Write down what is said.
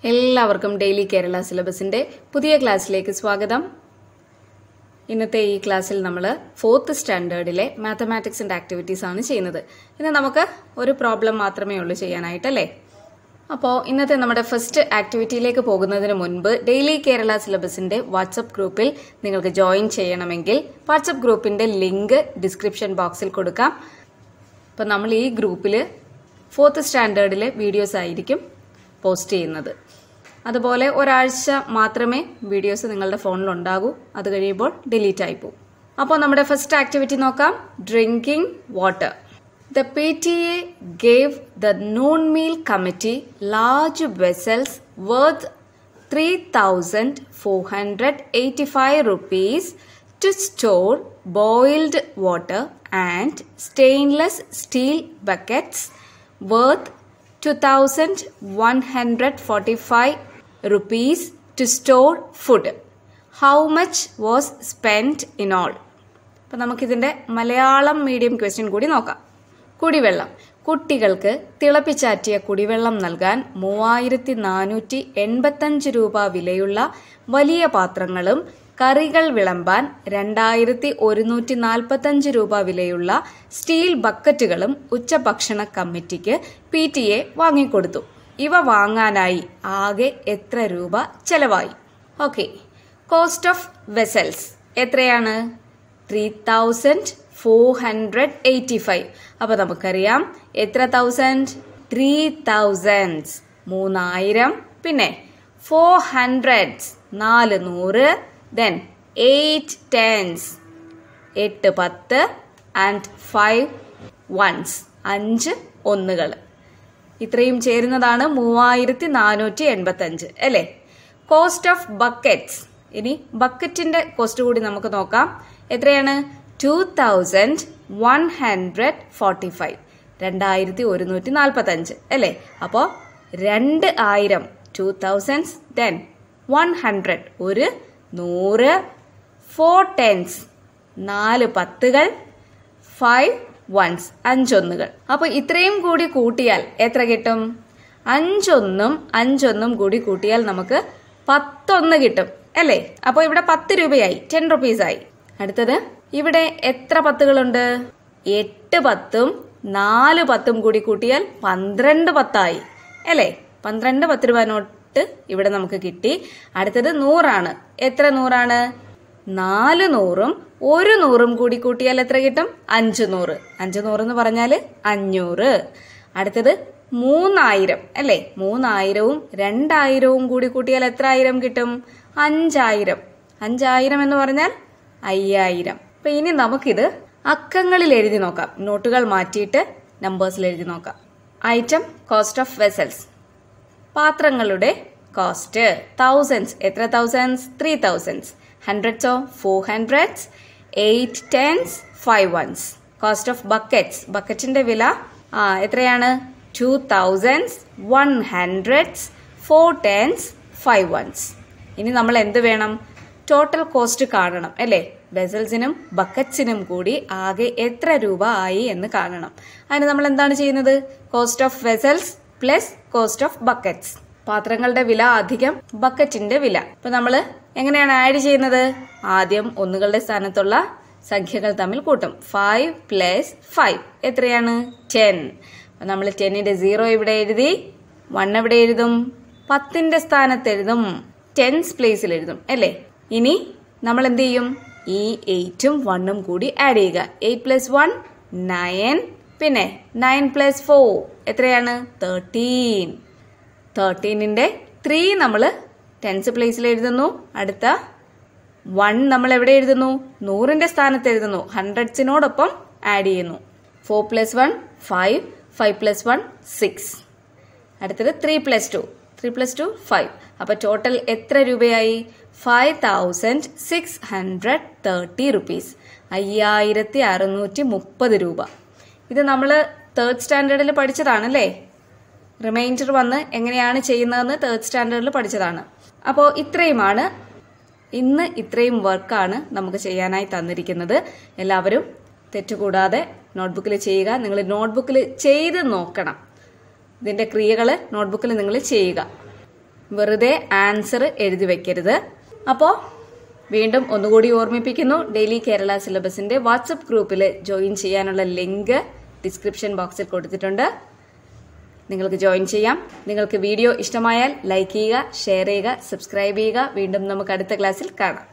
എല്ലാവർക്കും ഡെയിലി കേരള സിലബസിന്റെ പുതിയ ക്ലാസ്സിലേക്ക് സ്വാഗതം ഇന്നത്തെ ഈ ക്ലാസ്സിൽ നമ്മൾ ഫോർത്ത് സ്റ്റാൻഡേർഡിലെ മാത്തമാറ്റിക്സിന്റെ ആക്ടിവിറ്റീസ് ആണ് ചെയ്യുന്നത് ഇന്ന് നമുക്ക് ഒരു പ്രോബ്ലം മാത്രമേ ഉള്ളൂ ചെയ്യാനായിട്ടല്ലേ അപ്പോൾ ഇന്നത്തെ നമ്മുടെ ഫസ്റ്റ് ആക്ടിവിറ്റിയിലേക്ക് പോകുന്നതിന് മുൻപ് ഡെയിലി കേരള സിലബസിന്റെ വാട്സപ്പ് ഗ്രൂപ്പിൽ നിങ്ങൾക്ക് ജോയിൻ ചെയ്യണമെങ്കിൽ വാട്സപ്പ് ഗ്രൂപ്പിന്റെ ലിങ്ക് ഡിസ്ക്രിപ്ഷൻ ബോക്സിൽ കൊടുക്കാം അപ്പോൾ നമ്മൾ ഈ ഗ്രൂപ്പിൽ ഫോർത്ത് സ്റ്റാൻഡേർഡിലെ വീഡിയോസ് ആയിരിക്കും പോസ്റ്റ് ചെയ്യുന്നത് അതുപോലെ ഒരാഴ്ച മാത്രമേ വീഡിയോസ് നിങ്ങളുടെ ഫോണിൽ ഉണ്ടാകൂ അത് കഴിയുമ്പോൾ ഡിലീറ്റ് ആയി പോകും അപ്പോൾ നമ്മുടെ ഫസ്റ്റ് ആക്ടിവിറ്റി നോക്കാം drinking water the P T A gave the noon meal committee large vessels worth three thousand four hundred eighty five rupees to store boiled water and stainless steel buckets worth 2145 rupees to store food. How much was spent in all? അപ്പം നമുക്കിതിൻ്റെ Malayalam medium question കൂടി നോക്കാം കുടിവെള്ളം കുട്ടികൾക്ക് തിളപ്പിച്ചാറ്റിയ കുടിവെള്ളം നൽകാൻ മൂവായിരത്തി നാനൂറ്റി എൺപത്തഞ്ച് രൂപ വിലയുള്ള വലിയ പാത്രങ്ങളും കറികൾ വിളമ്പാൻ രണ്ടായിരത്തി ഒരുന്നൂറ്റി നാൽപ്പത്തഞ്ച് രൂപ വിലയുള്ള സ്റ്റീൽ ബക്കറ്റുകളും ഉച്ചഭക്ഷണ കമ്മിറ്റിക്ക് പി ടി എ വാങ്ങിക്കൊടുത്തു ഇവ വാങ്ങാനായി ആകെ എത്ര രൂപ ചെലവായി ഓക്കെ കോസ്റ്റ് ഓഫ് വെസൽസ് എത്രയാണ് three thousand four hundred eighty five അപ്പോൾ നമുക്കറിയാം എത്ര തൗസൻഡ് ത്രീ തൗസൻഡ്സ് മൂന്നായിരം പിന്നെ ഫോർ ഹൺഡ്രഡ്സ് നാല് നൂറ് ദെൻ എയ്റ്റ് ടെൻസ് എട്ട് പത്ത് ആൻഡ് ഫൈവ് വൺസ് അഞ്ച് ഒന്നുകൾ ഇത്രയും ചേരുന്നതാണ് മൂവായിരത്തി നാനൂറ്റി എൺപത്തി അഞ്ച് അല്ലേ കോസ്റ്റ് ഓഫ് ബക്കറ്റ്സ് ഇനി ബക്കറ്റിന്റെ കോസ്റ്റ് കൂടി നമുക്ക് നോക്കാം എത്രയാണ് two thousand one hundred forty five രണ്ടായിരത്തി ഒരുന്നൂറ്റി നാൽപ്പത്തി അഞ്ച് അല്ലേ അപ്പോൾ രണ്ട് ആയിരം two thousand then one hundred ഒരു നൂറ് ഫോർ ടെൻസ് നാല് പത്തുകൾ ഫൈവ് വൺസ് അഞ്ചൊന്നുകൾ അപ്പോൾ ഇത്രയും കൂടി കൂട്ടിയാൽ എത്ര കിട്ടും അഞ്ചൊന്നും അഞ്ചൊന്നും കൂടി കൂട്ടിയാൽ നമുക്ക് പത്തൊന്ന് കിട്ടും അല്ലേ അപ്പോൾ ഇവിടെ പത്ത് രൂപയായി ടെൻ റുപ്പീസ് ആയി അടുത്തത് ഇവിടെ എത്ര പത്തുകളുണ്ട് എട്ട് പത്തും നാല് പത്തും കൂടി കൂട്ടിയാൽ പന്ത്രണ്ട് പത്തായി അല്ലേ പന്ത്രണ്ട് പത്ത് രൂപ നോട്ട് ഇവിടെ നമുക്ക് കിട്ടി അടുത്തത് നൂറാണ് എത്ര നൂറാണ് നാല് നൂറും ഒരു നൂറും കൂടി കൂട്ടിയാൽ എത്ര കിട്ടും അഞ്ചു നൂറ് അഞ്ചു നൂറ് എന്ന് പറഞ്ഞാൽ അഞ്ഞൂറ് അടുത്തത് മൂന്നായിരം അല്ലേ മൂന്നായിരവും രണ്ടായിരവും കൂടി കൂട്ടിയാൽ എത്ര ആയിരം കിട്ടും അഞ്ചായിരം അഞ്ചായിരം എന്ന് പറഞ്ഞാൽ അയ്യായിരം അപ്പൊ ഇനി നമുക്കിത് അക്കങ്ങളിൽ എഴുതി നോക്കാം നോട്ടുകൾ മാറ്റിയിട്ട് നമ്പേഴ്സിൽ എഴുതി നോക്കാം ഐറ്റം കോസ്റ്റ് ഓഫ് വെസൽസ് പാത്രങ്ങളുടെ കോസ്റ്റ് തൗസൻഡ്സ് എത്ര തൗസൻഡ്സ് ത്രീ തൗസൻഡ്സ് ഹൺഡ്രഡ്സോ four hundreds eight tens five ones cost of buckets ബക്കറ്റിന്റെ വില ആ എത്രയാണ് two thousands one hundreds four tens five ones ഇനി നമ്മൾ എന്ത് വേണം ടോട്ടൽ കോസ്റ്റ് കാണണം അല്ലേ വെസൽസിനും ബക്കറ്റ്സിനും കൂടി ആകെ എത്ര രൂപ ആയി എന്ന് കാണണം അതിന് നമ്മൾ എന്താണ് ചെയ്യുന്നത് cost of vessels plus cost of buckets പാത്രങ്ങളുടെ വില അധികം ബക്കറ്റിന്റെ വില ഇപ്പൊ നമ്മൾ എങ്ങനെയാണ് ആഡ് ചെയ്യുന്നത് ആദ്യം ഒന്നുകളുടെ സ്ഥാനത്തുള്ള സംഖ്യകൾ തമ്മിൽ കൂട്ടും ഫൈവ് പ്ലസ് ഫൈവ് എത്രയാണ് ടെൻ നമ്മൾ ടെന്നിന്റെ സീറോ ഇവിടെ എഴുതി വൺ എവിടെ എഴുതും പത്തിന്റെ സ്ഥാനത്ത് എഴുതും ടെൻസ് പ്ലേസിൽ എഴുതും അല്ലേ ഇനി നമ്മൾ എന്ത് ചെയ്യും ഈ എയ്റ്റും വണ്ണും കൂടി ആഡ് ചെയ്യുക എയ്റ്റ് പ്ലസ് വൺ നയൻ പിന്നെ നയൻ പ്ലസ് ഫോർ എത്രയാണ് തേർട്ടീൻ തേർട്ടീനിന്റെ ത്രീ നമ്മൾ ടെൻസ് പ്ലേസിൽ എഴുതുന്നു അടുത്ത വൺ നമ്മൾ എവിടെ എഴുതുന്നു നൂറിന്റെ സ്ഥാനത്ത് എഴുതുന്നു ഹൺഡ്രഡ്സിനോടൊപ്പം ആഡ് ചെയ്യുന്നു four plus one five five plus one six അടുത്തത് three plus two three plus two five അപ്പൊ ടോട്ടൽ എത്ര രൂപയായി five thousand six hundred thirty rupees അയ്യായിരത്തി അറുന്നൂറ്റി മുപ്പത് രൂപ ഇത് നമ്മൾ തേർഡ് സ്റ്റാൻഡേർഡിൽ പഠിച്ചതാണല്ലേ റിമൈൻഡർ വന്ന് എങ്ങനെയാണ് ചെയ്യുന്നതെന്ന് തേർഡ് സ്റ്റാൻഡേർഡിൽ പഠിച്ചതാണ് അപ്പോൾ ഇത്രയുമാണ് ഇന്ന് ഇത്രയും വർക്കാണ് നമുക്ക് ചെയ്യാനായി തന്നിരിക്കുന്നത് എല്ലാവരും തെറ്റുകൂടാതെ നോട്ട്ബുക്കിൽ ചെയ്യുക നിങ്ങൾ നോട്ട്ബുക്കിൽ ചെയ്ത് നോക്കണം ഇതിൻ്റെ ക്രിയകൾ നോട്ട്ബുക്കിൽ നിങ്ങൾ ചെയ്യുക വെറുതെ ആൻസർ എഴുതി വെക്കരുത് അപ്പോൾ വീണ്ടും ഒന്നുകൂടി ഓർമ്മിപ്പിക്കുന്നു ഡെയിലി കേരള സിലബസിന്റെ വാട്സപ്പ് ഗ്രൂപ്പിൽ ജോയിൻ ചെയ്യാനുള്ള ലിങ്ക് ഡിസ്ക്രിപ്ഷൻ ബോക്സിൽ കൊടുത്തിട്ടുണ്ട് നിങ്ങൾക്ക് ജോയിൻ ചെയ്യാം നിങ്ങൾക്ക് വീഡിയോ ഇഷ്ടമായാൽ ലൈക്ക് ചെയ്യുക ഷെയർ ചെയ്യുക സബ്സ്ക്രൈബ് ചെയ്യുക വീണ്ടും നമുക്ക് അടുത്ത ക്ലാസ്സിൽ കാണാം